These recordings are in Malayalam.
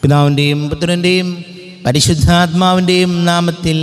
പിതാവിൻ്റെയും പുത്രൻ്റെയും പരിശുദ്ധാത്മാവിൻ്റെയും നാമത്തിൽ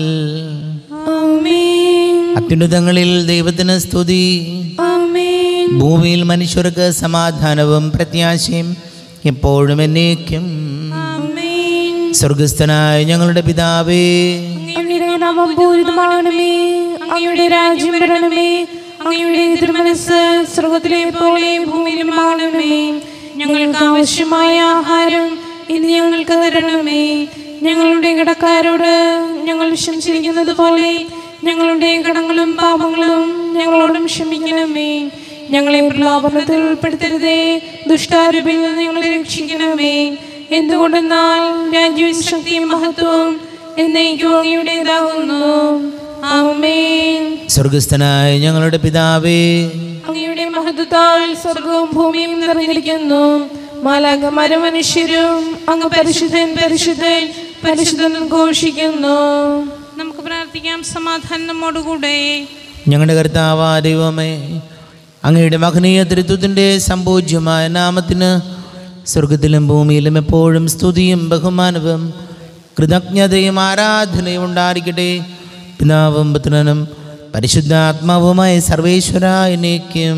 ആമേൻ അത്യുന്നതങ്ങളിൽ ദൈവത്തിന് സ്തുതി ആമേൻ ഭൂമിയിൽ മനുഷ്യർക്ക് സമാധാനവും പ്രത്യാശയും എപ്പോഴും എന്നേക്കും ആമേൻ സ്വർഗസ്ഥനായ ഞങ്ങളുടെ പിതാവേ അങ്ങയുടെ നാമം പൂരിതമാകണമേ അങ്ങയുടെ രാജ്യം വരണമേ അങ്ങയുടെ തിരുമനസ് സ്വർഗത്തിലെ പോലെ ഭൂമിയിലുമാകണമേ ഞങ്ങൾക്ക് ആവശ്യമായ ആഹാരം ഇന്ന് ഞങ്ങൾക്ക് തരണമേ ഞങ്ങളുടെ കടക്കാരോട് ഞങ്ങൾ ക്ഷമിച്ചിരിക്കുന്നത് പോലെ ഞങ്ങളുടെ കടങ്ങളും പാപങ്ങളും ഞങ്ങളോടും ക്ഷമിക്കണമേ ഞങ്ങളെ പ്രലോഭനത്തിൽ ഉൾപ്പെടുത്തരുതേ ദുഷ്ടാരൂപിൽ നിന്ന് ഞങ്ങളെ രക്ഷിക്കണമേ എന്തുകൊണ്ടെന്നാൽ രാജ്യവും ശക്തിയും മഹത്വവും എന്നേക്കും അങ്ങയുടേതാകുന്നു ആമേൻ സ്വർഗസ്ഥനായ ഞങ്ങളുടെ പിതാവേ അങ്ങയുടെ മഹത്വത്താൽ സ്വർഗവും ഭൂമിയും നിറഞ്ഞിരിക്കുന്നു മാലാകമാരും മനുഷ്യരും അങ്ങ് പരിശുദ്ധൻ പരിശുദ്ധൻ പരിശുദ്ധൻ ഘോഷിക്കുന്നു നമുക്ക് പ്രാർത്ഥിക്കാം സമാധാനം നമ്മോടുകൂടെ ഞങ്ങളുടെ കർത്താവാ ദൈവമേ അങ്ങയുടെ മഹനീയ തൃത്വത്തിൻ്റെ സമ്പൂജ്യമായ നാമത്തിന് സ്വർഗത്തിലും ഭൂമിയിലും എപ്പോഴും സ്തുതിയും ബഹുമാനവും കൃതജ്ഞതയും ആരാധനയും ഉണ്ടായിരിക്കട്ടെ പിതാവും പുത്രനും പരിശുദ്ധാത്മാവുമായ സർവേശ്വര എന്നേക്കും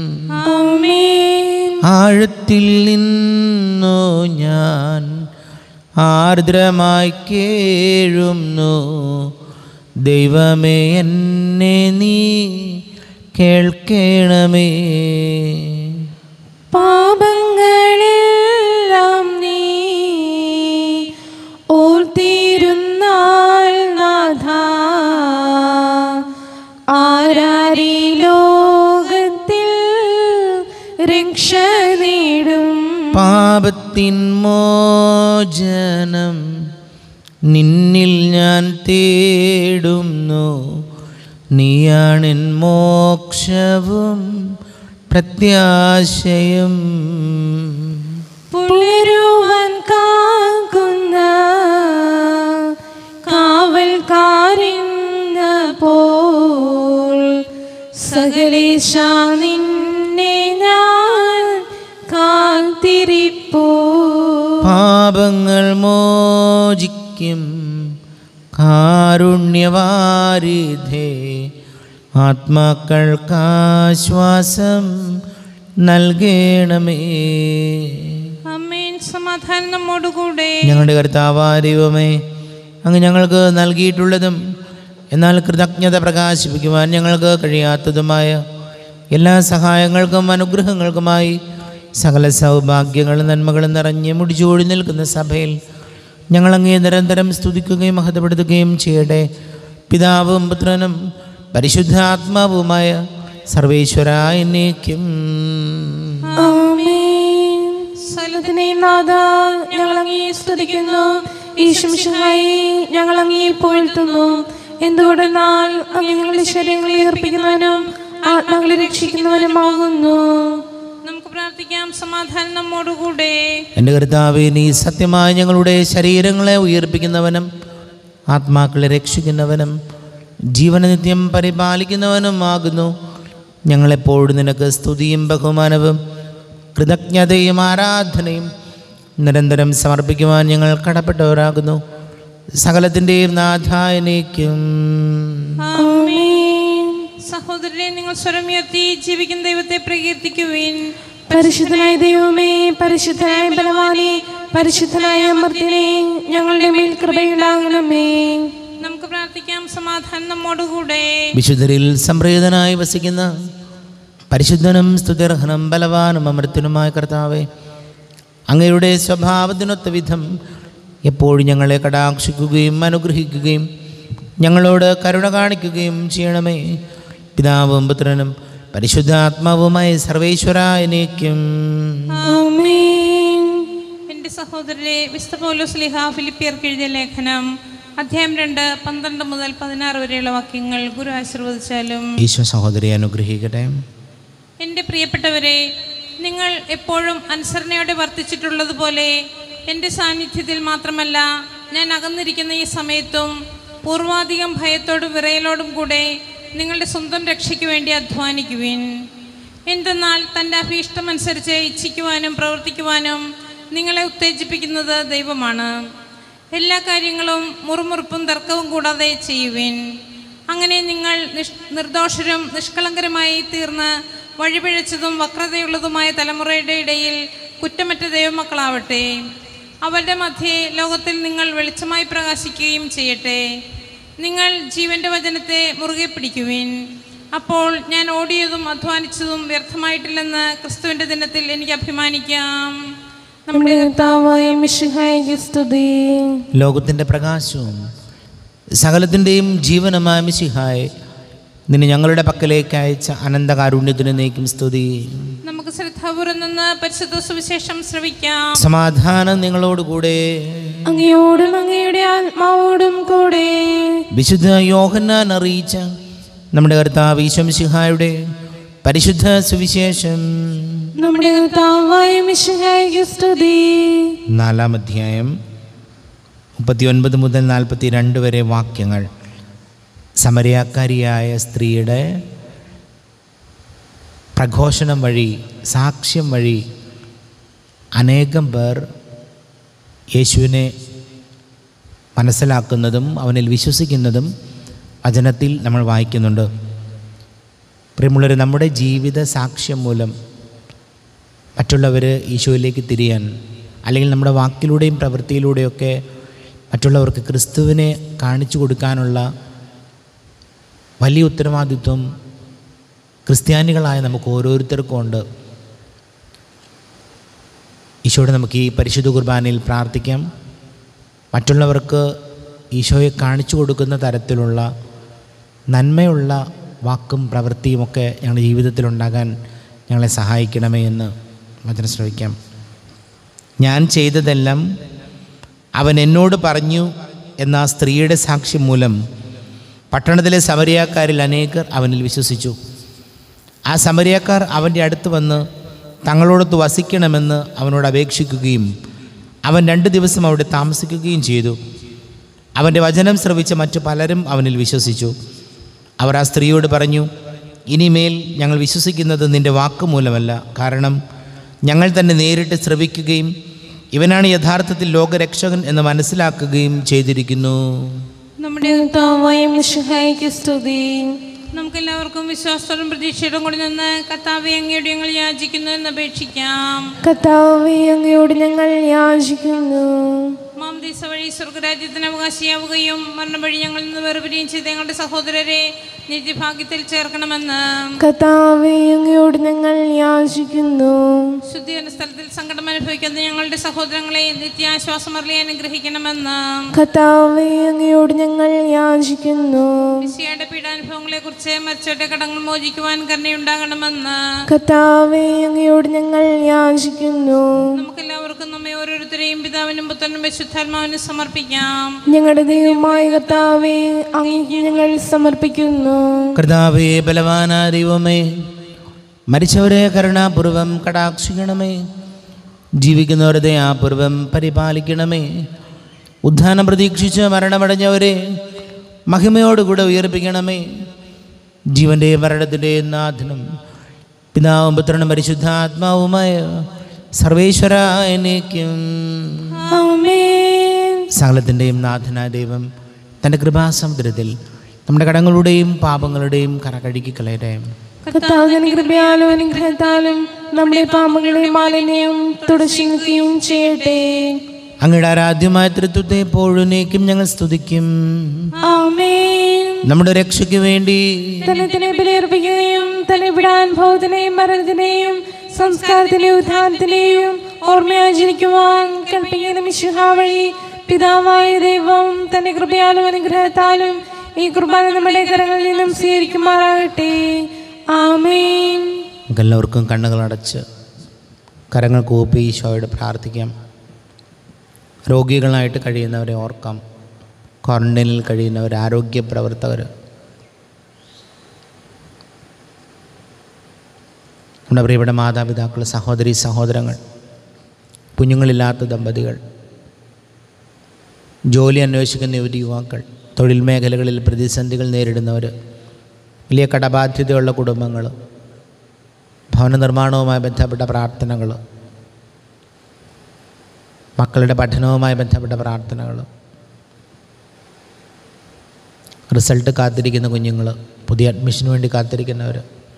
ആമേൻ ആഴത്തിൽ നിന്നു ഞാൻ ആർദ്രമായി കേഴുന്നു ദൈവമേ എന്നെ നീ കേൾക്കണമേ പാപങ്ങളെല്ലാം നീ ഓർത്തിരുന്നാൽ നാഥ ആരാരി ലോകത്തിൽ രക്ഷ നേടും പാപത്തിൻ മോചനം നിന്നിൽ ഞാൻ തേടുന്നു നീയാണെൻ മോക്ഷവും പ്രത്യാശയും പുലരുവാൻ കാക്കുന്ന കാവൽക്കാരെന്ന പോൽ സകലേശ നിന്നെ ഞാൻ കാത്തിരിപ്പോ പാപങ്ങൾ മോചിക്കും കാരുണ്യവാരിധേ ആത്മാക്കൾക്കാശ്വാസം നൽകണമേ അമ്മേൻ സമാധാനം നമ്മോടുകൂടെ ഞങ്ങളുടെ കർത്താവാരിവമേ അങ്ങ് ഞങ്ങൾക്ക് നൽകിയിട്ടുള്ളതും എന്നാൽ കൃതജ്ഞത പ്രകാശിപ്പിക്കുവാൻ ഞങ്ങൾക്ക് കഴിയാത്തതുമായ എല്ലാ സഹായങ്ങൾക്കും അനുഗ്രഹങ്ങൾക്കുമായി സകല സൗഭാഗ്യങ്ങളും നന്മകളും നിറഞ്ഞ് മുടിച്ചോടി നിൽക്കുന്ന സഭയിൽ ഞങ്ങളങ്ങേ നിരന്തരം സ്തുതിക്കുകയും മഹത്വപ്പെടുത്തുകയും ചെയ്യട്ടെ പിതാവും പുത്രനും പരിശുദ്ധാത്മാവുമായ സർവേശ്വര എന്നേക്കും ആമേൻ സകലത്തിനെ നാഥ ഞങ്ങൾ അങ്ങേ സ്തുതിക്കുന്നു ഈശംഷായി ഞങ്ങൾ അങ്ങേ പുകഴ്ത്തുന്നു എന്തുകൊണ്ടെന്നാൽ അങ്ങ് ഞങ്ങളുടെ ശരീരങ്ങളെ ഏർപ്പിക്കുന്നവനും ആത്മാക്കളെ രക്ഷിക്കുന്നവനുമാകുന്നു നമുക്ക് പ്രാർത്ഥിക്കാം സമാധാനം നമ്മോടുകൂടെ എൻ്റെ കർത്താവെ നീ സത്യമായി ഞങ്ങളുടെ ശരീരങ്ങളെ ഉയർപ്പിക്കുന്നവനും ആത്മാക്കളെ രക്ഷിക്കുന്നവനും ജീവനനിത്യം പരിപാലിക്കുന്നവനുമാകുന്നു ഞങ്ങളെപ്പോഴും നിനക്ക് സ്തുതിയും ബഹുമാനവും കൃതജ്ഞതയും ആരാധനയും നിരന്തരം സമർപ്പിക്കുവാൻ ഞങ്ങൾ കടപ്പെട്ടവരാകുന്നു സകലത്തിൻ്റെയും നാഥായനേക്കും ആമേൻ സഹോദരനെ നിങ്ങൾ സ്വരമുയർത്തി ജീവിക്കുന്ന ദൈവത്തെ പ്രകീർത്തിക്കുവിൻ പരിശുദ്ധനായ ദൈവമേ പരിശുദ്ധനായ ബലവാനെ പരിശുദ്ധനായ അമർത്തിനെ ഞങ്ങളുടെ മേൽ കൃപയുണ്ടാകണമേ നമുക്ക് പ്രാർത്ഥിക്കാം സമാധാനം നമ്മോടുകൂടെ വിശുദ്ധരിൽ സംപ്രീതനായി വസിക്കുന്ന പരിശുദ്ധനും സ്തുതിർഹനം ബലവാനും അമൃത്തിനുമായ കർത്താവെ അങ്ങയുടെ സ്വഭാവത്തിനൊത്ത വിധം എപ്പോഴും ഞങ്ങളെ കടാക്ഷിക്കുകയും അനുഗ്രഹിക്കുകയും ഞങ്ങളോട് കരുണ കാണിക്കുകയും ചെയ്യണമേ പിതാവും പുത്രനും പരിശുദ്ധാത്മാവുമായ സർവേശ്വര എന്നേക്കും ആമേൻ എൻ്റെ സഹോദരരെ വിശുദ്ധ പൗലോസ് ലിഹ ഫിലിപ്പിയർക്ക് എഴുതിയ ലേഖനം അധ്യായം രണ്ട് പന്ത്രണ്ട് മുതൽ പതിനാറ് വരെയുള്ള വാക്യങ്ങൾ ഗുരു ആശീർവദിച്ചാലും ഈശോ സഹോദരിയെ അനുഗ്രഹിക്കട്ടെ എൻ്റെ പ്രിയപ്പെട്ടവരെ നിങ്ങൾ എപ്പോഴും അനുസരണയോടെ വർത്തിച്ചിട്ടുള്ളതുപോലെ എൻ്റെ സാന്നിധ്യത്തിൽ മാത്രമല്ല ഞാൻ അകന്നിരിക്കുന്ന ഈ സമയത്തും പൂർവാധികം ഭയത്തോടും വിറയലോടും കൂടെ നിങ്ങളുടെ സ്വന്തം രക്ഷയ്ക്ക് വേണ്ടി അധ്വാനിക്കുവിൻ എന്തെന്നാൽ തൻ്റെ അഭീഷ്ടമനുസരിച്ച് ഇച്ഛിക്കുവാനും പ്രവർത്തിക്കുവാനും നിങ്ങളെ ഉത്തേജിപ്പിക്കുന്നത് ദൈവമാണ് എല്ലാ കാര്യങ്ങളും മുറുമുറുപ്പും തർക്കവും കൂടാതെ ചെയ്യുവിൻ അങ്ങനെ നിങ്ങൾ നിഷ് നിർദോഷരും നിഷ്കളങ്കരമായി തീർന്ന് വഴിപിഴച്ചതും വക്രതയുള്ളതുമായ തലമുറയുടെ ഇടയിൽ കുറ്റമറ്റ ദൈവമക്കളാവട്ടെ അവരുടെ മധ്യേ ലോകത്തിൽ നിങ്ങൾ വെളിച്ചമായി പ്രകാശിക്കുകയും ചെയ്യട്ടെ നിങ്ങൾ ജീവന്റെ വചനത്തെ മുറുകെ പിടിക്കുവിൻ അപ്പോൾ ഞാൻ ഓടിയതും അധ്വാനിച്ചതും വ്യർത്ഥമായിട്ടില്ലെന്ന് ക്രിസ്തുവിന്റെ ദിനത്തിൽ എനിക്ക് അഭിമാനിക്കാം നമ്മുടെ കർത്താവായ മിശിഹായിക്ക് സ്തുതി ലോകത്തിൻ്റെ പ്രകാശവും സകലത്തിൻ്റെയും ജീവനമായ മിശിഹായെ നിന്നെ ഞങ്ങളുടെ പക്കലേക്ക് അയച്ച അനന്തകാരുണ്യത്തിന് നീക്കും സ്തുതി നമുക്ക് ശ്രദ്ധാപൂർവം നിന്ന് പരിശുദ്ധ സുവിശേഷം ശ്രവിക്കാം സമാധാനം നിങ്ങളോടുകൂടെ അങ്ങയോടും അങ്ങയുടെ ആത്മാവോടും കൂടെ വിശുദ്ധ യോഹന്നാൻ അറിയിച്ച നമ്മുടെ കർത്താവ് ഈശംസിഹായുടെ പരിശുദ്ധ സുവിശേഷം നമ്മുടെ കർത്താവായ മിശിഹായിക്ക് സ്തുതി നാലാം അധ്യായം മുപ്പത്തിയൊൻപത് മുതൽ നാൽപ്പത്തി രണ്ട് വരെ വാക്യങ്ങൾ സമരയാക്കാരിയായ സ്ത്രീയുടെ പ്രഘോഷണം വഴി സാക്ഷ്യം വഴി അനേകം പേർ യേശുവിനെ മനസ്സിലാക്കുന്നതും അവനിൽ വിശ്വസിക്കുന്നതും വചനത്തിൽ നമ്മൾ വായിക്കുന്നുണ്ട് പ്രിയമുള്ളവർ നമ്മുടെ ജീവിത സാക്ഷ്യം മൂലം മറ്റുള്ളവർ ഈശോയിലേക്ക് തിരിയാൻ അല്ലെങ്കിൽ നമ്മുടെ വാക്കിലൂടെയും പ്രവൃത്തിയിലൂടെയൊക്കെ മറ്റുള്ളവർക്ക് ക്രിസ്തുവിനെ കാണിച്ചു കൊടുക്കാനുള്ള വലിയ ഉത്തരവാദിത്വം ക്രിസ്ത്യാനികളായ നമുക്ക് ഓരോരുത്തർക്കും ഉണ്ട് ഈശോയോട് നമുക്ക് ഈ പരിശുദ്ധ കുർബാനയിൽ പ്രാർത്ഥിക്കാം മറ്റുള്ളവർക്ക് ഈശോയെ കാണിച്ചു കൊടുക്കുന്ന തരത്തിലുള്ള നന്മയുള്ള വാക്കും പ്രവൃത്തിയുമൊക്കെ ഞങ്ങളുടെ ജീവിതത്തിലുണ്ടാകാൻ ഞങ്ങളെ സഹായിക്കണമേ എന്ന് വചനം ശ്രമിക്കാം ഞാൻ ചെയ്തതെല്ലാം അവൻ എന്നോട് പറഞ്ഞു എന്ന ആ സ്ത്രീയുടെ സാക്ഷ്യം മൂലം പട്ടണത്തിലെ സമരിയാക്കാരിൽ അനേകർ അവനിൽ വിശ്വസിച്ചു ആ സമരിയാക്കാർ അവൻ്റെ അടുത്ത് വന്ന് തങ്ങളോടൊത്ത് വസിക്കണമെന്ന് അവനോട് അപേക്ഷിക്കുകയും അവൻ രണ്ട് ദിവസം അവിടെ താമസിക്കുകയും ചെയ്തു അവൻ്റെ വചനം ശ്രവിച്ച മറ്റു പലരും അവനിൽ വിശ്വസിച്ചു അവർ ആ സ്ത്രീയോട് പറഞ്ഞു ഇനിമേൽ ഞങ്ങൾ വിശ്വസിക്കുന്നത് നിൻ്റെ വാക്കുമൂലമല്ല കാരണം ഞങ്ങൾ തന്നെ നേരിട്ട് ശ്രവിക്കുകയും ഇവനാണ് യഥാർത്ഥത്തിൽ ലോകരക്ഷകൻ എന്ന് മനസ്സിലാക്കുകയും ചെയ്തിരിക്കുന്നു നമ്മുടെ കർത്താവായ മിശിഹായിക്ക് സ്തുതി നമുക്കെല്ലാവർക്കും വിശ്വാസത്തോടും പ്രതീക്ഷയോടും കൂടി നിന്ന് കർത്താവെ അങ്ങയുടെ ഞങ്ങൾ യാചിക്കുന്നു എന്ന് അപേക്ഷിക്കാം കർത്താവേ അങ്ങയോട് ഞങ്ങൾ യാചിക്കുന്നു മാംദീസ വഴി സ്വർഗരാജ്യത്തിന് അവകാശിയാവുകയും മരണം വഴി ഞങ്ങളിൽ നിന്ന് വേർപിരിയും ചെയ്ത ഞങ്ങളുടെ സഹോദരരെ നിത്യഭാഗ്യത്തിൽ ചേർക്കണമെന്ന് കർത്താവേ അങ്ങയോട് ഞങ്ങൾ യാചിക്കുന്നു ശുദ്ധീകരണ സ്ഥലത്തിൽ സങ്കടം അനുഭവിക്കുന്ന ഞങ്ങളുടെ സഹോദരങ്ങളെ നിത്യാശ്വാസം അറിയാൻ അനുഗ്രഹിക്കണമെന്ന് കർത്താവേ അങ്ങയോട് ഞങ്ങൾ യാചിക്കുന്നു മിശിയുടെ പീഡാനുഭവങ്ങളെ കുറിച്ച് മരിച്ചവരുടെ കടങ്ങൾ മോചിക്കുവാൻ കരുണയുണ്ടാകണമെന്ന് കർത്താവേ അങ്ങയോട് ഞങ്ങൾ യാചിക്കുന്നു നമുക്കെല്ലാവർക്കും നമ്മെ ഓരോരുത്തരെയും പിതാവിനും പുത്രനും പരിശുദ്ധാത്മാവിനും സമർപ്പിക്കാം ഞങ്ങളുടെ ദൈവമായ കർത്താവേ അങ്ങേക്ക് ഞങ്ങൾ സമർപ്പിക്കുന്നു കർത്താവേ ബലവാന ദൈവമേ മരിച്ചവരെ കരുണാപൂർവം കടാക്ഷിക്കണമേ ജീവിക്കുന്നവരെ ദയാപൂർവം പരിപാലിക്കണമേ ഉദ്ധാനം പ്രതീക്ഷിച്ച് മരണമടഞ്ഞവരെ മഹിമയോടുകൂടെ ഉയർപ്പിക്കണമേ ജീവൻ്റെയും മരണത്തിൻ്റെയും നാഥനും പിതാവും പുത്രനും പരിശുദ്ധാത്മാവുമായ സർവേശ്വര എന്നേക്കും ആമേൻ സകലത്തിൻ്റെയും നാഥനായ ദൈവം തൻ്റെ കൃപാസമുദ്രത്തിൽ നമ്മുടെ കടങ്ങളുടെയും പാപങ്ങളുടെയും കറ കഴുകി കളയട്ടെ കർത്താവിന്റെ കൃപയാലും അനുഗ്രഹത്താലും നമ്മുടെ പാപങ്ങളെ മാലിന്യം തുടച്ചു നിൽക്കുകയും ചെയ്യട്ടെ അങ്ങയുടെ ആരാധ്യമായ തൃത്വത്തെ എപ്പോഴുന്നേക്കും ഞങ്ങൾ സ്തുതിക്കും ആമേൻ നമ്മുടെ രക്ഷയ്ക്ക് വേണ്ടി തന്നെ തന്നെ ബലിയർപ്പിക്കുകയും തന്നെ വിടാൻ ഭൗതനെയും മരണത്തിനെയും സംസ്കാരത്തിന്റെയും ഉദ്ധാനത്തിന്റെയും ഓർമ്മയാചരിക്കുവാൻ കൽപ്പിക്കുന്ന മിശുഹ വഴി പിതാവായ ദൈവം തന്റെ കൃപയാലും അനുഗ്രഹത്താലും ഈ കുർബാന നമ്മുടെ കരങ്ങളിൽ നിന്നും സ്വീകരിക്കുമാറാകട്ടെ ആമേൻ നമുക്കെല്ലാവർക്കും കണ്ണുകൾ അടച്ച് കരങ്ങൾ കൂപ്പി ഈശോയോട് പ്രാർത്ഥിക്കാം രോഗികളായിട്ട് കഴിയുന്നവരെ ഓർക്കാം ക്വാറന്റൈനിൽ കഴിയുന്നവർ ആരോഗ്യ പ്രവർത്തകർ നമ്മുടെ പ്രിയപ്പെട്ട മാതാപിതാക്കൾ സഹോദരി സഹോദരങ്ങൾ കുഞ്ഞുങ്ങളില്ലാത്ത ദമ്പതികൾ ജോലി അന്വേഷിക്കുന്ന യുവതി യുവാക്കൾ തൊഴിൽ മേഖലകളിൽ പ്രതിസന്ധികൾ നേരിടുന്നവർ വലിയ കടബാധ്യതയുള്ള കുടുംബങ്ങൾ ഭവന നിർമ്മാണവുമായി ബന്ധപ്പെട്ട പ്രാർത്ഥനകൾ മക്കളുടെ പഠനവുമായി ബന്ധപ്പെട്ട പ്രാർത്ഥനകൾ റിസൾട്ട് കാത്തിരിക്കുന്ന കുഞ്ഞുങ്ങൾ പുതിയ അഡ്മിഷന് വേണ്ടി കാത്തിരിക്കുന്നവർ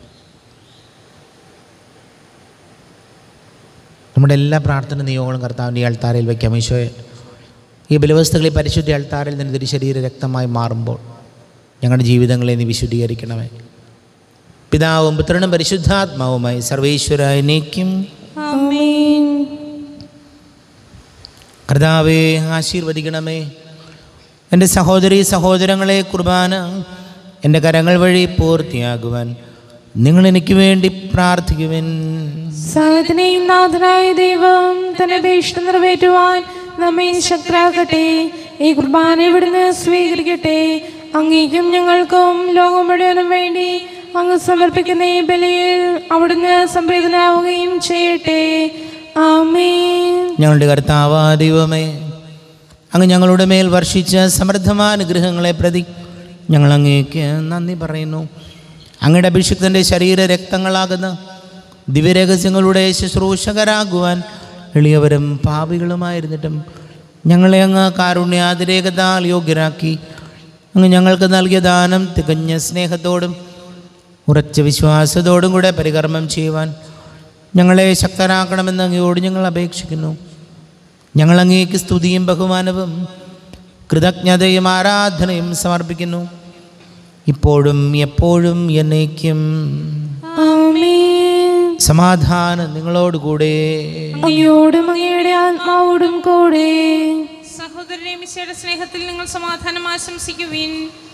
നമ്മുടെ എല്ലാ പ്രാർത്ഥന നിയോഗങ്ങളും കർത്താവിൻ്റെ ഈ അൾത്താരയിൽ വയ്ക്കാം ഈശോയെ ഈ ബലവസ്തുക്കൾ ഈ പരിശുദ്ധ അൾത്താരിൽ നിന്ന് തിരുശരീര രക്തമായി മാറുമ്പോൾ ഞങ്ങളുടെ ജീവിതങ്ങളെ നീ വിശുദ്ധീകരിക്കണമേ പിതാവും പുത്രനും പരിശുദ്ധാത്മാവുമായി സർവേശ്വരനേക്കും ആമേൻ കർത്താവെ ആശീർവദിക്കണമേ എൻ്റെ സഹോദരി സഹോദരങ്ങളെ കുർബാന എൻ്റെ കരങ്ങൾ വഴി പൂർത്തിയാകുവാൻ നിങ്ങൾ എനിക്ക് വേണ്ടി പ്രാർത്ഥിക്കുവൻ സകലത്തിനെയും നാഥനായ ദൈവം തന്റെ അപേക്ഷ നിറവേറ്റുവാൻ നമ്മെ ശക്തരാക്കട്ടെ ഈ കുർബാന ഇവിടുന്ന് സ്വീകരിക്കട്ടെ അങ്ങേക്കും ഞങ്ങൾക്കും ലോകം മുഴുവനും വേണ്ടി അങ്ങ് സമർപ്പിക്കുന്ന ഈ ബലിയിൽ അവിടുന്ന് സംപ്രീതനാവുകയും ചെയ്യട്ടെ ആമേൻ ഞങ്ങളുടെ കർത്താവാ ദൈവമേ അങ്ങ് ഞങ്ങളുടെ മേൽ വർഷിച്ച സമൃദ്ധമായ അനുഗ്രഹങ്ങളെ പ്രതി ഞങ്ങൾ അങ്ങേക്ക് നന്ദി പറയുന്നു അങ്ങയുടെ അഭിഷിക്തൻ്റെ ശരീര രക്തങ്ങളാകുന്ന ദിവ്യരഹസ്യങ്ങളുടെ ശുശ്രൂഷകരാകുവാൻ എളിയവരും പാപികളുമായിരുന്നിട്ടും ഞങ്ങളെ അങ്ങ് കാരുണ്യാതിരേകതാൽ യോഗ്യരാക്കി അങ്ങ് ഞങ്ങൾക്ക് നൽകിയ ദാനം തികഞ്ഞ സ്നേഹത്തോടും ഉറച്ച വിശ്വാസത്തോടും കൂടെ പരികർമ്മം ചെയ്യുവാൻ ഞങ്ങളെ ശക്തരാക്കണമെന്ന് അങ്ങയോട് ഞങ്ങൾ അപേക്ഷിക്കുന്നു ഞങ്ങൾ അങ്ങേക്ക് സ്തുതിയും ബഹുമാനവും കൃതജ്ഞതയും ആരാധനയും സമർപ്പിക്കുന്നു ഇപ്പോഴും എപ്പോഴും എന്നേക്കും ആമേൻ സമാധാനം നിങ്ങളോടുകൂടെ അങ്ങയോടും അങ്ങയുടെ ആത്മാവോടും കൂടെ സഹോദരനെ മിശയുടെ സ്നേഹത്തിൽ നിങ്ങൾ സമാധാനം ആശംസിക്കുവിൻ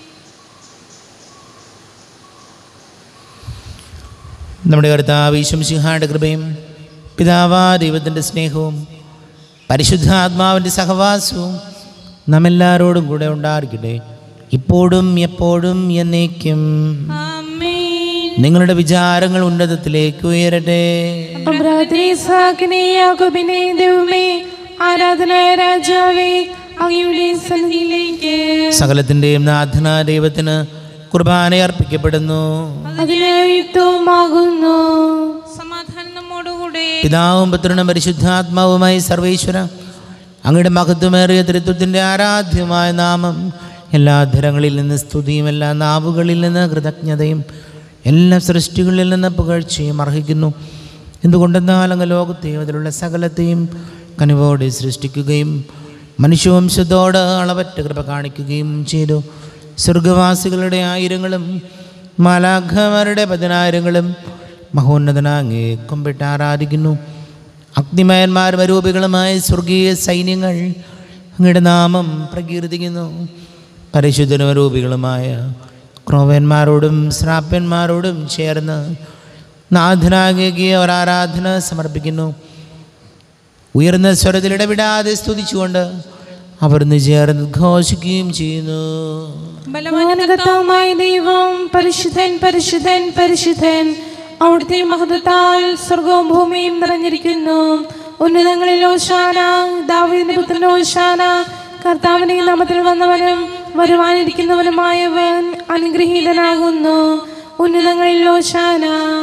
നമ്മുടെ കർത്താവ് ഈശംസിഹായുടെ കൃപയും പിതാവാ ദൈവത്തിൻ്റെ സ്നേഹവും പരിശുദ്ധാത്മാവിൻ്റെ സഹവാസവും നമ്മെല്ലാവരോടും കൂടെ ഉണ്ടായിരിക്കട്ടെ ഇപ്പോഴും എപ്പോഴും എന്നേക്കും ആമേൻ നിങ്ങളുടെ വിചാരങ്ങൾ ഉന്നതത്തിലേക്ക് ഉയരട്ടെ അബ്രാത്തിനെ സാക്കിനെ യാക്കോബിനെ ദൈവമേ ആരാധനായ രാജാവേ അങ്ങയുടെ സന്നിധിയിലേക്ക് സകലത്തിൻ്റെയും നാഥന ദൈവത്തിന് കുർബാന അർപ്പിക്കപ്പെടുന്നു അതിന് യുക്തവുമാകുന്നു സമാധാനം നമ്മോടുകൂടെ പിതാവും പുത്രനും പരിശുദ്ധാത്മാവുമായി സർവേശ്വര അങ്ങയുടെ മഹത്വമേറിയ തൃത്വത്തിൻ്റെ ആരാധ്യമായ നാമം എല്ലാ ധരങ്ങളിൽ നിന്ന് സ്തുതിയും എല്ലാ നാവുകളിൽ നിന്ന് കൃതജ്ഞതയും എല്ലാ സൃഷ്ടികളിൽ നിന്ന് പുകഴ്ചയും അർഹിക്കുന്നു എന്തുകൊണ്ടെന്നാൽ അങ്ങ് ലോകത്തെയും അതിലുള്ള സകലത്തെയും കനിവോടെ സൃഷ്ടിക്കുകയും മനുഷ്യവംശത്തോട് അളവറ്റ കൃപ കാണിക്കുകയും ചെയ്തു സ്വർഗവാസികളുടെ ആയിരങ്ങളും മാലാഖമാരുടെ പതിനായിരങ്ങളും മഹോന്നതനാങ്ങെ കുമ്പിട്ട് ആരാധിക്കുന്നു അഗ്നിമയന്മാരും അരൂപികളുമായ സ്വർഗീയ സൈന്യങ്ങൾ അങ്ങയുടെ നാമം പ്രകീർത്തിക്കുന്നു പരിശുദ്ധനും അരൂപികളുമായ ക്രോവന്മാരോടും ശ്രാപ്യന്മാരോടും ചേർന്ന് നാഥനാകേകിയ ഒരാരാധന സമർപ്പിക്കുന്നു ഉയർന്ന സ്വരത്തിൽ ഇടവിടാതെ സ്തുതിച്ചുകൊണ്ട് അവർ ചേർന്ന് ഘോഷിക്കുകയും ചെയ്യുന്നു ബലവാൻ മാനകത്തമായ ദൈവം പരിശുദ്ധൻ പരിശുദ്ധൻ പരിശുദ്ധൻ അവിടുത്തെ മഹത്വത്താൽ സ്വർഗവും ഭൂമിയും നിറഞ്ഞിരിക്കുന്നു ഉന്നതങ്ങളിൽ ഓശാന ദാവീദിന്റെ പുത്രൻ ഓശാന കർത്താവിന്റെ നാമത്തിൽ വന്നവനും വരുവാനിരിക്കുന്നവനുമായവൻ അനുഗ്രഹീതനാകുന്നു ഉന്നതങ്ങളിൽ ഓശാന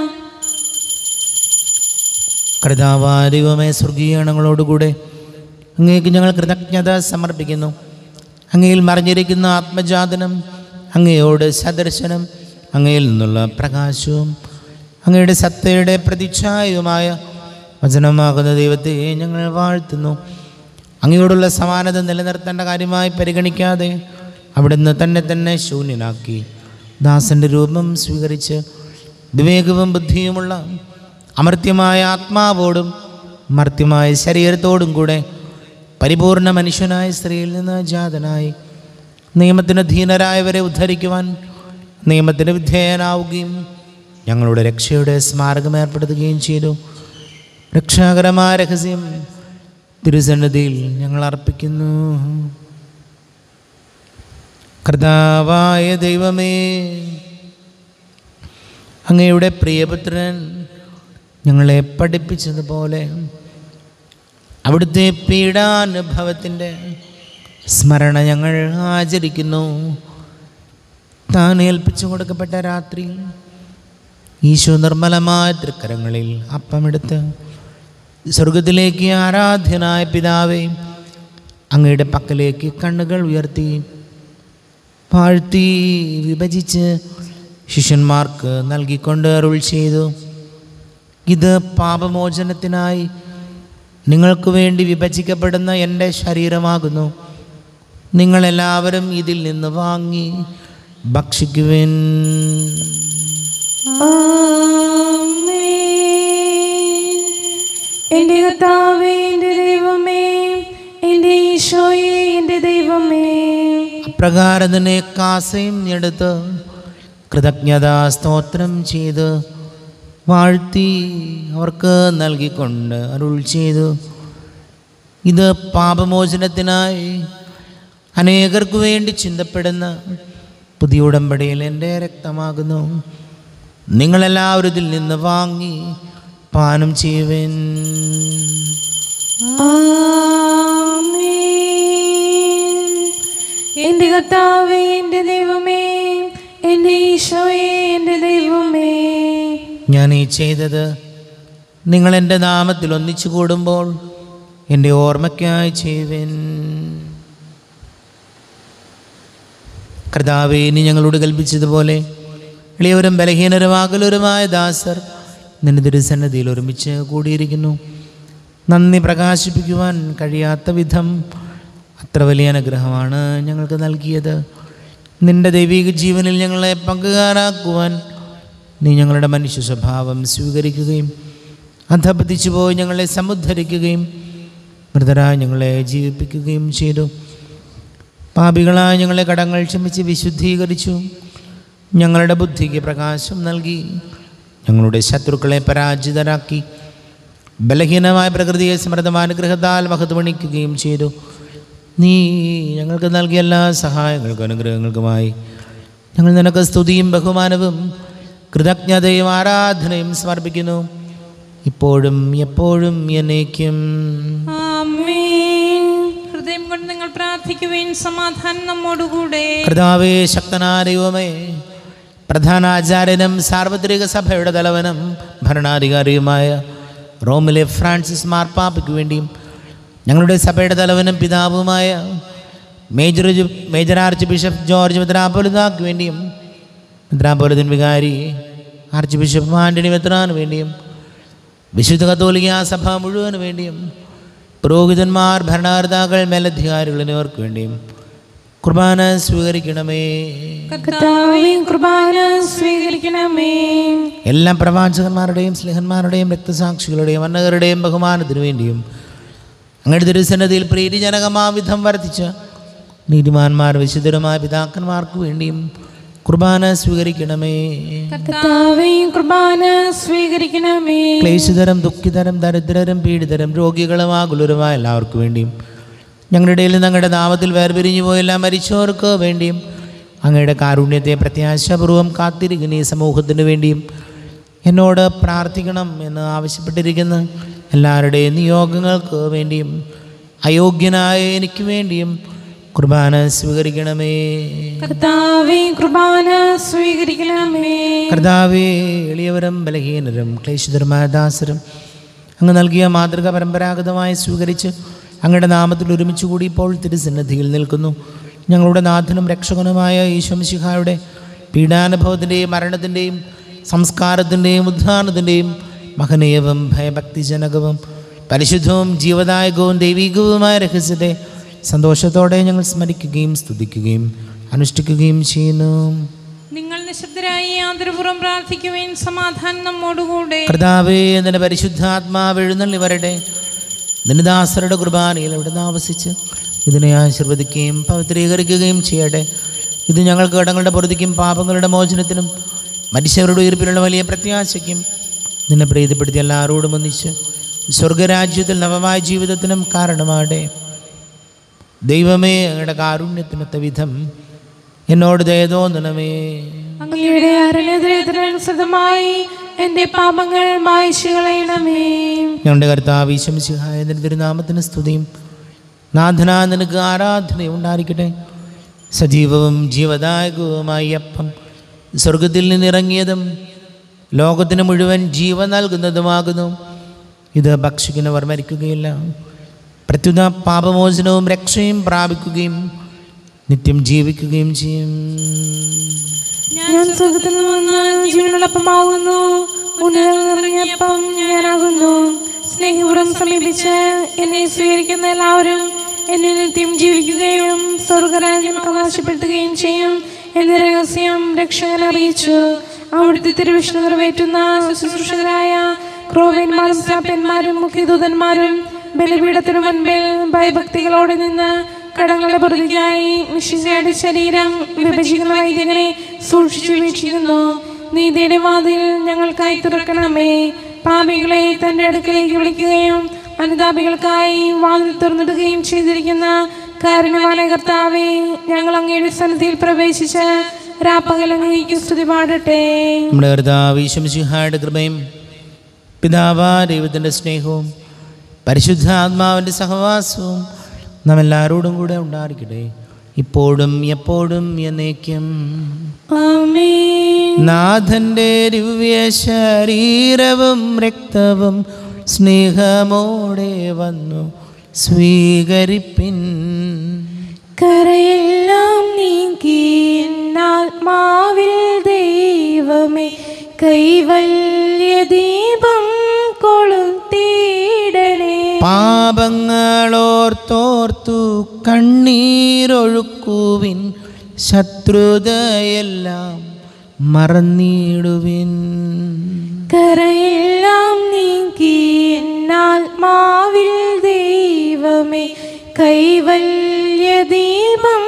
കർത്താവാരിവമേ സ്വർഗീയണങ്ങളോടുകൂടെ അങ്ങേക്ക് ഞങ്ങൾ കൃതജ്ഞത സമർപ്പിക്കുന്നു അങ്ങയിൽ മറിഞ്ഞിരിക്കുന്ന ആത്മജാതനം അങ്ങയോട് സദർശനം അങ്ങയിൽ നിന്നുള്ള പ്രകാശവും അങ്ങയുടെ സത്തയുടെ പ്രതിച്ഛായവുമായ വചനമാകുന്ന ദൈവത്തെ ഞങ്ങൾ വാഴ്ത്തുന്നു അങ്ങയോടുള്ള സമാനത നിലനിർത്തേണ്ട കാര്യമായി പരിഗണിക്കാതെ അവിടുന്ന് തന്നെ തന്നെ ശൂന്യനാക്കി ദാസൻ്റെ രൂപം സ്വീകരിച്ച് വിവേകവും ബുദ്ധിയുമുള്ള അമർത്യമായ ആത്മാവോടും മർത്യമായ ശരീരത്തോടും കൂടെ പരിപൂർണ മനുഷ്യനായ സ്ത്രീയിൽ നിന്ന് ജാതനായി നിയമത്തിന് അധീനരായവരെ ഉദ്ധരിക്കുവാൻ നിയമത്തിന് വിധേയനാവുകയും ഞങ്ങളുടെ രക്ഷയുടെ സ്മാരകം ഏർപ്പെടുത്തുകയും ചെയ്തു രക്ഷാകരമായ രഹസ്യം തിരുസന്നിധിയിൽ ഞങ്ങൾ അർപ്പിക്കുന്നു കർത്താവായ ദൈവമേ അങ്ങയുടെ പ്രിയപുത്രൻ ഞങ്ങളെ പഠിപ്പിച്ചതുപോലെ അവിടുത്തെ പീഡാനുഭവത്തിൻ്റെ സ്മരണ ഞങ്ങൾ ആചരിക്കുന്നു താൻ ഏൽപ്പിച്ചു കൊടുക്കപ്പെട്ട രാത്രി ഈശോ നിർമ്മലമായ തൃക്കരങ്ങളിൽ അപ്പമെടുത്ത് സ്വർഗത്തിലേക്ക് ആരാധ്യനായ പിതാവേ അങ്ങയുടെ പക്കലേക്ക് കണ്ണുകൾ ഉയർത്തി വാഴ്ത്തി വിഭജിച്ച് ശിഷ്യന്മാർക്ക് നൽകിക്കൊണ്ട് അരുൾ ചെയ്തു ഇത് പാപമോചനത്തിനായി നിങ്ങൾക്ക് വേണ്ടി വിഭജിക്കപ്പെടുന്ന എൻ്റെ ശരീരമാകുന്നു നിങ്ങളെല്ലാവരും ഇതിൽ നിന്ന് വാങ്ങി ഭക്ഷിക്കുവിൻ ആമേൻ. എന്റെ കർത്താവേ എന്റെ ദൈവമേ എന്റെ ഈശോയെ എന്റെ ദൈവമേ അപ്രകാരം തന്നെ കാസയും എടുത്ത് കൃതജ്ഞതാ സ്തോത്രം ചെയ്ത് വാഴ്ത്തി അവർക്ക് നൽകിക്കൊണ്ട് അരുൾ ചെയ്തു ഇത് പാപമോചനത്തിനായി അനേകർക്ക് വേണ്ടി ചിന്തപ്പെടുന്ന പുതിയ ഉടമ്പടിയിൽ എൻ്റെ രക്തമാകുന്നു നിങ്ങളെല്ലാവരും ഇതിൽ നിന്ന് വാങ്ങി പാനം ചെയ്യുവൻ ആമേൻ. എന്റെ കർത്താവേ എന്റെ ദൈവമേ എന്റെ ഈശോയെ എന്റെ ദൈവമേ ഞാൻ ഈ ചെയ്തത് നിങ്ങൾ എൻ്റെ നാമത്തിൽ ഒന്നിച്ചു കൂടുമ്പോൾ എൻ്റെ ഓർമ്മയ്ക്കായി ചെയ്യുവൻ കർത്താവേ ഇനി ഞങ്ങളോട് കൽപ്പിച്ചതുപോലെ എളിയവരും ബലഹീനരും അകലരുമായ ദാസർ നിന്റെ തിരുസന്നതിയിൽ ഒരുമിച്ച് കൂടിയിരിക്കുന്നു നന്ദി പ്രകാശിപ്പിക്കുവാൻ കഴിയാത്ത വിധം അത്ര വലിയ അനുഗ്രഹമാണ് ഞങ്ങൾക്ക് നൽകിയത് നിന്റെ ദൈവിക ജീവനിൽ ഞങ്ങളെ പങ്കുകാരാക്കുവാൻ നീ ഞങ്ങളുടെ മനുഷ്യ സ്വഭാവം സ്വീകരിക്കുകയും അധപതിച്ചു പോയി ഞങ്ങളെ സമുദ്ധരിക്കുകയും മൃതരായി ഞങ്ങളെ ജീവിപ്പിക്കുകയും ചെയ്തു പാപികളായ ഞങ്ങളെ കടങ്ങൾ ക്ഷമിച്ച് വിശുദ്ധീകരിച്ചു ഞങ്ങളുടെ ബുദ്ധിക്ക് പ്രകാശം നൽകി ഞങ്ങളുടെ ശത്രുക്കളെ പരാജിതരാക്കി ബലഹീനമായ പ്രകൃതിയെ സമൃദ്ധമാനുഗ്രഹത്താൽ മഹത്വണിക്കുകയും ചെയ്തു നീ ഞങ്ങൾക്ക് നൽകിയ എല്ലാ സഹായങ്ങൾക്കും അനുഗ്രഹങ്ങൾക്കുമായി ഞങ്ങൾ നിനക്ക് സ്തുതിയും ബഹുമാനവും കൃതജ്ഞതയും ആരാധനയും സമർപ്പിക്കുന്നു ഇപ്പോഴും എപ്പോഴും എന്നേക്കും ആമേൻ ഹൃദയം കൊണ്ട് നിങ്ങൾ പ്രാർത്ഥിക്കുവേൻ സമാധാനം നമ്മോടുകൂടെ കർത്താവേ ശക്തനായ ദൈവമേ പ്രധാന ആചാര്യനും സാർവത്രിക സഭയുടെ തലവനും ഭരണാധികാരിയുമായ റോമിലെ ഫ്രാൻസിസ് മാർപ്പാപ്പയ്ക്ക് വേണ്ടിയും ഞങ്ങളുടെ സഭയുടെ തലവനും പിതാവുമായ മേജർ ജു- മേജർ ആർച്ച് ബിഷപ്പ് ജോർജ് മെത്രാപോലിതാക്ക് വേണ്ടിയും മെത്രാപോലിതൻ വികാരി ആർച്ച് ബിഷപ്പ് ആൻ്റണി മെത്രാന് വേണ്ടിയും വിശുദ്ധ കത്തോലിക്ക സഭ മുഴുവന് വേണ്ടിയും പുരോഹിതന്മാർ ഭരണകർത്താക്കൾ മേലധികാരികൾ എന്നിവർക്ക് വേണ്ടിയും കുർബാന സ്വീകരിക്കണമേ കർത്താവേ കുർബാന സ്വീകരിക്കണമേ എല്ലാ പ്രവാചകന്മാരുടെയും സ്നേഹന്മാരുടെയും രക്തസാക്ഷികളുടെയും അന്നകരുടെയും ബഹുമാനത്തിനു വേണ്ടിയും അങ്ങയുടെ തിരുസന്നതിയിൽ പ്രീതിജനകമാവിധം വർദ്ധിച്ച നീതിമാന്മാർ വിശുദ്ധരുമായ പിതാക്കന്മാർക്ക് വേണ്ടിയും കുർബാന സ്വീകരിക്കണമേ കർത്താവേ കുർബാന സ്വീകരിക്കണമേ ക്ലേശതരം ദുഃഖിതരം ദരിദ്രരും പീഡിതരും രോഗികളും ആകുലരുമായ എല്ലാവർക്കും വേണ്ടിയും ഞങ്ങളുടെ ഇടയിൽ നിന്ന് അങ്ങയുടെ നാമത്തിൽ വേർപിരിഞ്ഞു പോയെല്ലാം മരിച്ചവർക്ക് വേണ്ടിയും അങ്ങയുടെ കാരുണ്യത്തെ പ്രത്യാശാപൂർവം കാത്തിരിക്കുന്ന ഈ സമൂഹത്തിന് വേണ്ടിയും എന്നോട് പ്രാർത്ഥിക്കണം എന്ന് ആവശ്യപ്പെട്ടിരിക്കുന്ന എല്ലാവരുടെയും നിയോഗങ്ങൾക്ക് വേണ്ടിയും അയോഗ്യനായ എനിക്ക് വേണ്ടിയും കുർബാന സ്വീകരിക്കണമേ കർത്താവേ കുർബാന സ്വീകരിക്കണമേ കർത്താവേ എളിയവരും ബലഹീനരും ക്ലേശിതരുമായ ദാസരും അങ്ങ് നൽകിയ മാതൃക പരമ്പരാഗതമായി സ്വീകരിച്ച് അങ്ങയുടെ നാമത്തിൽ ഒരുമിച്ച് കൂടി ഇപ്പോൾ തിരുസന്നിധിയിൽ നിൽക്കുന്നു ഞങ്ങളുടെ നാഥനും രക്ഷകനുമായ ഈശ്വംശിഹായുടെ പീഡാനുഭവത്തിൻ്റെയും മരണത്തിൻ്റെയും സംസ്കാരത്തിൻ്റെയും ഉദ്ധാനത്തിൻ്റെയും മഹനീയവും ഭയഭക്തിജനകവും പരിശുദ്ധവും ജീവദായകവും ദൈവികവുമായ രഹസ്യത്തെ സന്തോഷത്തോടെ ഞങ്ങൾ സ്മരിക്കുകയും സ്തുതിക്കുകയും അനുഷ്ഠിക്കുകയും ചെയ്യുന്നു നിങ്ങൾ നിശബ്ദരായി ആദരപൂർവ്വം പ്രാർത്ഥിക്കുവേൻ സമാധാനം നമ്മോടുകൂടെ കർത്താവേ നിന്റെ പരിശുദ്ധാത്മാവ് എഴുന്നള്ളി വരട്ടെ നിന്റെ ദാസരുടെ കുർബാനയിൽ അവിടെ ആവസിച്ച് ഇതിനെ ആശീർവദിക്കുകയും പവിത്രീകരിക്കുകയും ചെയ്യട്ടെ ഇത് ഞങ്ങൾക്ക് കടങ്ങളുടെ പൊറുതിക്കും പാപങ്ങളുടെ മോചനത്തിനും മനുഷ്യരുടെ ഉയർപ്പിലുള്ള വലിയ പ്രത്യാശയ്ക്കും നിന്നെ പ്രീതിപ്പെടുത്തി എല്ലാവരോടും ഒന്നിച്ച് സ്വർഗരാജ്യത്തിൽ നവമായ ജീവിതത്തിനും കാരണമാകട്ടെ ദൈവമേ അങ്ങയുടെ കാരുണ്യത്തിനൊത്ത വിധം എന്നോട് ദയ തോന്നണമേ അങ്ങയുടെ അരുണതരനുസൃതമായി എന്റെ പാപങ്ങൾ മായ്ച്ചു കളയണമേ ഞങ്ങളുടെ കർത്താവ് ഈശംസിഹായ നിന്റെ തിരുനാമത്തിന് സ്തുതിയും നാഥനാ നിനക്ക് ആരാധനയും ഉണ്ടായിരിക്കട്ടെ സജീവവും ജീവദായകവുമായി അപ്പം സ്വർഗത്തിൽ നിന്നിറങ്ങിയതും ലോകത്തിന് മുഴുവൻ ജീവൻ നൽകുന്നതുമാകുന്നു ഇത് ഭക്ഷിക്കുന്നവർ മരിക്കുകയില്ല പ്രത്യുത പാപമോചനവും രക്ഷയും പ്രാപിക്കുകയും നിത്യം ജീവിക്കുകയും ചെയ്യും ഞാൻ സ്വർഗത്തിൽ നിന്ന് വന്ന ജീവനുള്ളപ്പമാകുന്നു ഉന്നതം നിറഞ്ഞപ്പം ഞാനാകുന്നു സ്നേഹപൂർവ്വം സമീപിച്ച് എന്നെ സ്വീകരിക്കുന്ന എല്ലാവരും എന്നെ നിത്യം ജീവിക്കുകയും സ്വർഗരാജ്യം അവകാശപ്പെടുത്തുകയും ചെയ്യും എന്ന രഹസ്യം രക്ഷകൻ അറിയിച്ചു അവിടുത്തെ തിരുവിഷ്ണു നിറവേറ്റുന്ന ശുശ്രൂഷകരായ ക്രോവന്മാരും ശ്രാപ്പന്മാരും മുഖ്യദൂതന്മാരും ബലിപീഠത്തിനു മുൻപിൽ ഭയഭക്തികളോടെ നിന്ന് കടങ്ങളുടെ പ്രതിക്കായി മിഷിസയുടെ ശരീരം വിഭജിക്കുന്ന വൈദ്യകനെ സൂക്ഷിച്ചു വീക്ഷിക്കുന്നു നീതിയുടെ വാതിൽ ഞങ്ങൾക്കായി തുറക്കണമേ പാപികളെ തന്റെ അടുക്കലേക്ക് വിളിക്കുകയും അനുതാപികൾക്കായി വാതിൽ തുറന്നിടുകയും ചെയ്തിരിക്കുന്ന കാരുണ്യവാന കർത്താവേ ഞങ്ങൾ അങ്ങയുടെ സന്നിധിയിൽ പ്രവേശിച്ച് രാപ്പകൽ അങ്ങേക്ക് സ്തുതി പാടട്ടെ നമ്മുടെ കർത്താവ് ഈശംസിഹായുടെ കൃപയും പിതാവാ ദൈവത്തിൻ്റെ സ്നേഹവും പരിശുദ്ധാത്മാവിൻ്റെ സഹവാസവും നാം എല്ലാവരോടും കൂടെ ഉണ്ടായിരിക്കട്ടെ ഇപ്പോഴും എപ്പോഴും എന്നേക്കും ആമേൻ നാഥൻ്റെ ദിവ്യ ശരീരവും രക്തവും സ്നേഹമോടെ വന്നു സ്വീകരിപ്പിൻ കരയെല്ലാം നീക്കി ആത്മാവിൽ ദൈവമേ കൈവല്യ ദീപം കൊളുത്തിയിടണേ പാപങ്ങളോർത്തോർത്തു കണ്ണീരൊഴുക്കുവിൻ ശത്രുതയെല്ലാം മറന്നിടുവിൻ കരയെല്ലാം നീക്കി ആത്മാവിൽ ദൈവമേ കൈവല്യ ദീപം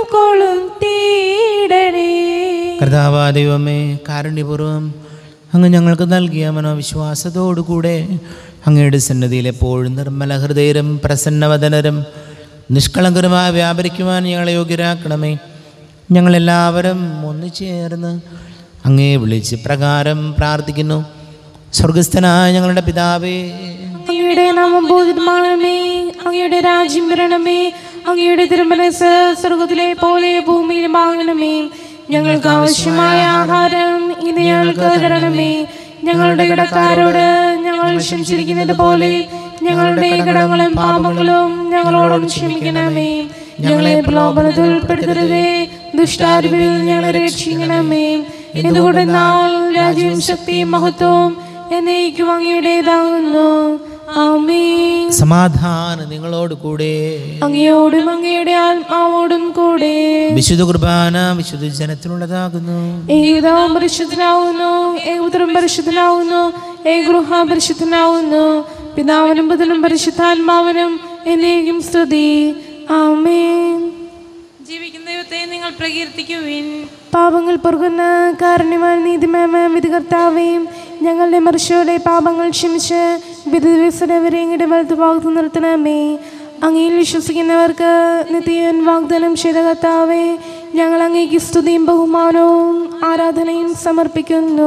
കൊളുത്തിയിടണേ കർത്താവാ ദൈവമേ കാരുണ്യപൂർവ്വം അങ്ങ് ഞങ്ങൾക്ക് നൽകിയ മനോവിശ്വാസത്തോടുകൂടെ അങ്ങയുടെ സന്നദ്ധിയിൽ എപ്പോഴും നിർമ്മല ഹൃദയരും പ്രസന്നവദനരും നിഷ്കളങ്കരുമായി വ്യാപരിക്കുവാൻ ഞങ്ങളെ യോഗ്യരാക്കണമേ ഞങ്ങളെല്ലാവരും ഒന്നു ചേർന്ന് അങ്ങേ വിളിച്ച് പ്രകാരം പ്രാർത്ഥിക്കുന്നു സ്വർഗസ്ഥനായ ഞങ്ങളുടെ പിതാവേ അങ്ങയുടെ നാമം ബോധിതമാണമേ അങ്ങയുടെ രാജ്യം വരണമേ അങ്ങയുടെ തിരുമനസ് സ്വർഗത്തിലെ പോലെ ഭൂമിയിലും ആകണമേ ഞങ്ങൾക്ക് ആവശ്യമായ ആഹാരം ഇത് ഞങ്ങൾക്ക് തരണമേ ഞങ്ങളുടെ കടക്കാരോട് ഞങ്ങൾ ക്ഷമിച്ചിരിക്കുന്നത് പോലെ ഞങ്ങളുടെ കടങ്ങളും പാപങ്ങളും ഞങ്ങളോടും ക്ഷമിക്കണമേ ഞങ്ങളെ പ്രലോഭനത്തിൽ ഉൾപ്പെടുത്തരുതേ ദുഷ്ടാരുവിൽ ഞങ്ങളെ രക്ഷിക്കണമേ എന്തുകൊണ്ടെന്നാൽ രാജ്യവും ശക്തിയും മഹത്വവും എന്നേക്കും അങ്ങയുടേതാകുന്നു ആമേൻ സമാധാനം നിങ്ങളോട് കൂടെ അങ്ങയോടും അങ്ങയുടെ ആത്മാവോടും കൂടെ വിശുദ്ധ കുർബാന വിശുദ്ധ ജനത്തിനുള്ളതാകുന്നു ഏകതാവും പരിശുദ്ധനാവുന്നു ഏകപുത്രം പരിശുദ്ധനാവുന്നു ഏകഗൃഹ പരിശുദ്ധനാവുന്നു പിതാവിനും പുതനും പരിശുദ്ധാത്മാവിനും എന്നേക്കും സ്തുതി ആമേൻ ജീവിക്കുന്ന ദൈവത്തെ നിങ്ങൾ പ്രകീർത്തിക്കുവിൻ പാപങ്ങൾ പൊറുകുന്ന കാരണവാൻ നീതിമേമ വിധികർത്താവേയും ഞങ്ങളുടെ മനുഷ്യരുടെ പാപങ്ങൾ ക്ഷമിച്ച് വിധി ദിവസം വരെ ഇങ്ങയുടെ വലത്ത് ഭാഗത്ത് നിർത്തണമേ അങ്ങയിൽ വിശ്വസിക്കുന്നവർക്ക് നിത്യൻ വാഗ്ദാനം ചെയ്ത കർത്താവേ ഞങ്ങൾ അങ്ങേക്ക് സ്തുതിയും ബഹുമാനവും ആരാധനയും സമർപ്പിക്കുന്നു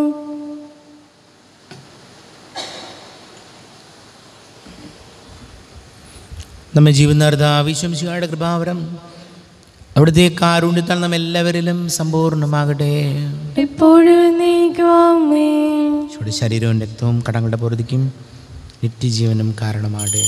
നമ്മെ ജീവനാർദ്ദാവിശ്വംശിയുടെ കൃപാവരം അവിടുത്തെ കാരുണ്യത്താൽ നാം എല്ലാവരിലും സമ്പൂർണ്ണമാകട്ടെ എപ്പോഴും നീക്കുവാമേ ചുടി ശരീരവും രക്തവും കടങ്ങളുടെ പൊറുതിക്കും നിത്യജീവനും കാരണമാകട്ടെ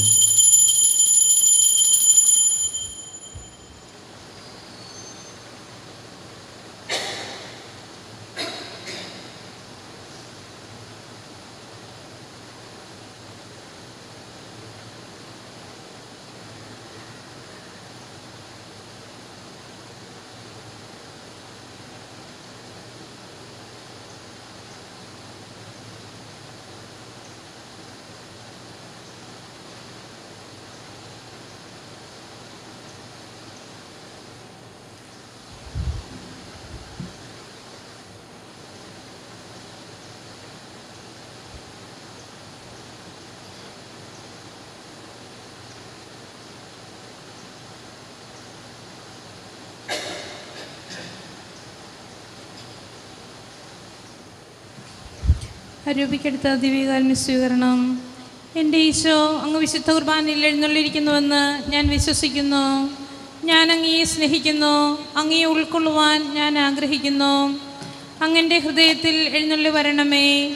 അരൂപിക്കെടുത്ത ദിവ്യകാരുണ്യ സ്വീകരണം എൻ്റെ ഈശോ അങ്ങ് വിശുദ്ധ കുർബാനയിൽ എഴുന്നള്ളിരിക്കുന്നുവെന്ന് ഞാൻ വിശ്വസിക്കുന്നു ഞാൻ അങ്ങയെ സ്നേഹിക്കുന്നു അങ്ങയെ ഉൾക്കൊള്ളുവാൻ ഞാൻ ആഗ്രഹിക്കുന്നു അങ്ങൻ്റെ ഹൃദയത്തിൽ എഴുന്നള്ളി വരണമേ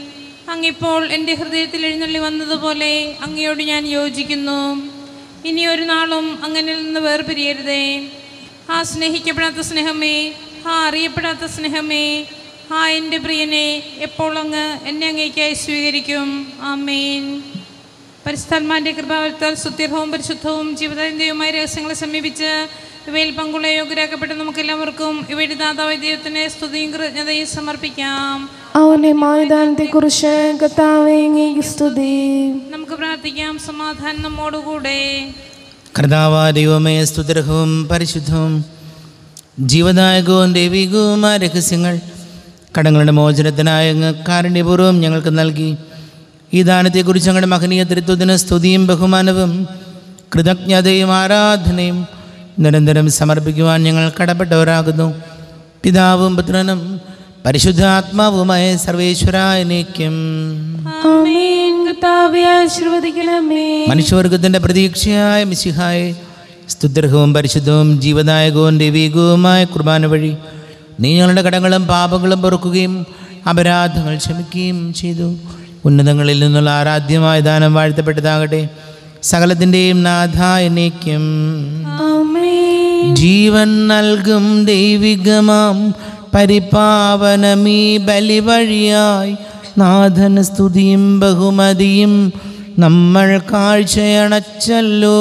അങ്ങിപ്പോൾ എൻ്റെ ഹൃദയത്തിൽ എഴുന്നള്ളി വന്നതുപോലെ അങ്ങയോട് ഞാൻ യോജിക്കുന്നു ഇനി ഒരു നാളും അങ്ങനെ നിന്ന് വേർപിരിയരുതേ ആ സ്നേഹിക്കപ്പെടാത്ത സ്നേഹമേ ആ അറിയപ്പെടാത്ത സ്നേഹമേ ആ എൻ്റെ പ്രിയനെ എപ്പോൾ അങ്ങ് എന്നെ അങ്ങേക്കായി സ്വീകരിക്കും ആമേൻ പരിസ്ഥാത്മാന്റെ കൃപാവത്താൽ സുത്യർഹവും പരിശുദ്ധവും ജീവിതന്റെയുമായ രഹസ്യങ്ങളെ സമീപിച്ച് ഇവയിൽ പങ്കുള്ള യോഗ്യരാക്കപ്പെട്ട നമുക്കെല്ലാവർക്കും ഇവയുടെ ദാതാവായ ദൈവത്തിന് സ്തുതിയും കൃതജ്ഞതയും സമർപ്പിക്കാം അവന്റെ മായുദാനത്തെക്കുറിച്ച് കർത്താവേ അങ്ങേക്ക് സ്തുതി നമുക്ക് പ്രാർത്ഥിക്കാം സമാധാനം നമ്മോടുകൂടെ കർത്താവ ദൈവമേ സ്തുതിർഹവും പരിശുദ്ധവും ജീവദായകവും ദൈവികവുമായ രഹസ്യങ്ങൾ കടങ്ങളുടെ മോചനത്തിനായ അങ്ങ് കാരുണ്യപൂർവ്വം ഞങ്ങൾക്ക് നൽകി ഈ ദാനത്തെക്കുറിച്ച് ഞങ്ങളുടെ മഹനീയ തൃത്വത്തിന് സ്തുതിയും ബഹുമാനവും കൃതജ്ഞതയും ആരാധനയും നിരന്തരം സമർപ്പിക്കുവാൻ ഞങ്ങൾ കടപ്പെട്ടവരാകുന്നു പിതാവും പുത്രനും പരിശുദ്ധാത്മാവുമായ സർവേശ്വരായനേക്കും ആമേൻ കർത്താവേ ആശീർവദിക്കണമേ മനുഷ്യവർഗത്തിൻ്റെ പ്രതീക്ഷയായ മിശിഹായെ സ്തുത്യർഹവും പരിശുദ്ധവും ജീവദായകവും ദൈവികവുമായ കുർബാന വഴി നീ ഞങ്ങളുടെ കടങ്ങളും പാപങ്ങളും പൊറുക്കുകയും അപരാധങ്ങൾ ക്ഷമിക്കുകയും ചെയ്തു ഉന്നതങ്ങളിൽ നിന്നുള്ള ആരാധ്യമായ ദാനം വാഴ്ത്തപ്പെട്ടതാകട്ടെ സകലത്തിൻ്റെയും നാഥ എന്നേക്കും ആമേൻ ജീവൻ നൽകും ദൈവികമാം പരിപാവനമീ ബലി വഴിയായി നാഥന സ്തുതിയും ബഹുമതിയും നമ്മൾ കാഴ്ചയണച്ചല്ലോ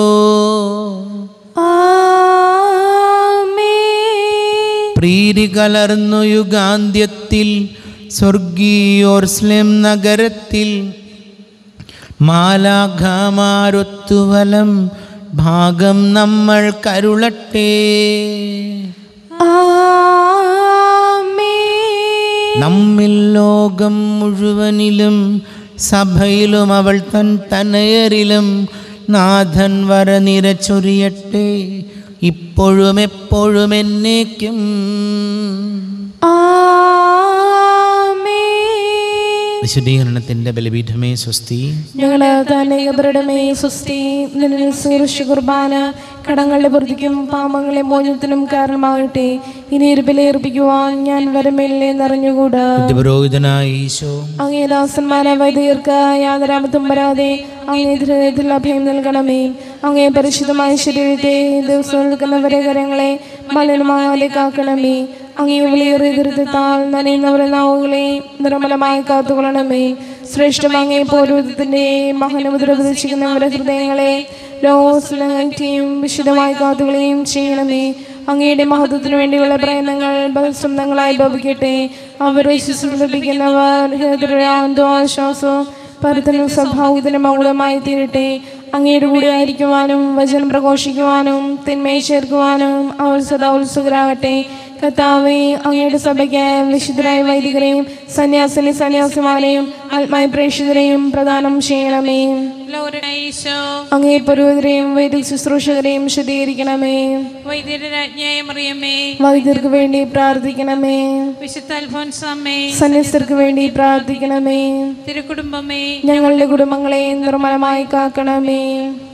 ആമേൻ പ്രീതി കലർന്നു യുഗാന്ത്യത്തിൽ സ്വർഗീയോർസ്ലം നഗരത്തിൽ മാലാഘമാരൊത്തുവലം ഭാഗം നമ്മൾ കരുളട്ടെ ആമേൻ നമ്മിൽ ലോകം മുഴുവനിലും സഭയിലും അവൾ തൻ തനയരിലും നാഥൻ വര നിരച്ചൊരിയട്ടെ ഇപ്പോഴും എപ്പോഴും എന്നേക്കും ആമേൻ വിശുദ്ധീകരണത്തിൻ്റെ ബലിപീഠമേ സ്വസ്തി ഞങ്ങളെ തന്നെ ഇവരുടെമേ സുസ്തി നിന്നിൽ സുരക്ഷ കുർബാന കടങ്ങളുടെ പൂർത്തിക്കും പാപങ്ങളെ മോചനത്തിനും കാരണമാകട്ടെ ഇനി ഒരു ബലിയർപ്പിക്കുവാൻ ഞാൻ വരമേലെ നിറഞ്ഞുകൂടാ പുരോഹിതനായ ഈശോ അങ്ങേ ദാസന്മാരെ വൈദികർക്ക് യാതൊരാപത്തും വരാതെ അങ്ങേ ഹൃദയത്തിൽ അഭയം നൽകണമേ അങ്ങേ പരിശുദ്ധമായ ശരീരത്തെ ദിവസം നിൽക്കുന്നവരെ കരങ്ങളെ മലിനമാകാതെ കാക്കണമേ അങ്ങേ വിളിയേറിയ ദുരിതത്താൽ നനയുന്നവരെ നാവുകളെ നിർമ്മലമായി കാത്തുകൊള്ളണമേ ശ്രേഷ്ഠമാങ്ങേ പൗരോഹിതത്തിന്റെ മഹാനുമുദ്ര പ്രതീക്ഷിക്കുന്നവരുടെ ഹൃദയങ്ങളെ ലോകസ്നേഹത്തെയും വിശുദ്ധമായി കാത്തുകളെയും ചെയ്യണമേ അങ്ങയുടെ മഹത്വത്തിനു വേണ്ടിയുള്ള പ്രയത്നങ്ങൾ ബലസ്വന്തങ്ങളായി ഭവിക്കട്ടെ അവരെ ശുശ്രൂഷിക്കുന്നവർ ഹൃദയാന്തോ ആശ്വാസവും പരത്തിനും സ്വഭാവത്തിനും മൗളമായി തീരട്ടെ അങ്ങയുടെ കൂടെ ആയിരിക്കുവാനും വചനം പ്രഘോഷിക്കുവാനും തിന്മയെ ചേർക്കുവാനും അവർ സദാ ഉത്സുകരാകട്ടെ കർത്താവെ അങ്ങയുടെ സഭയ്ക്ക് വിശുദ്ധരായ വൈദികരെയും സന്യാസിനി സന്യാസിമാരെയും ആത്മായ പ്രേക്ഷിതരെയും പ്രദാനം ചെയ്യണമേ ലോകനായ ഈശോ അങ്ങേ പുരോഹിതരെയും വൈദിക ശുശ്രൂഷകരെയും ശുദ്ധീകരിക്കണമേ വൈദ്യരുടെ രാജ്ഞിയായ മറിയമ്മേ വൈദ്യർക്ക് വേണ്ടി പ്രാർത്ഥിക്കണമേ വിശുദ്ധ അൽഫോൻസാമ്മേ സന്യസ്തർക്ക് വേണ്ടി പ്രാർത്ഥിക്കണമേ തിരുക്കുടുംബമേ ഞങ്ങളുടെ കുടുംബങ്ങളെ നിർമ്മലമായി കാക്കണമേ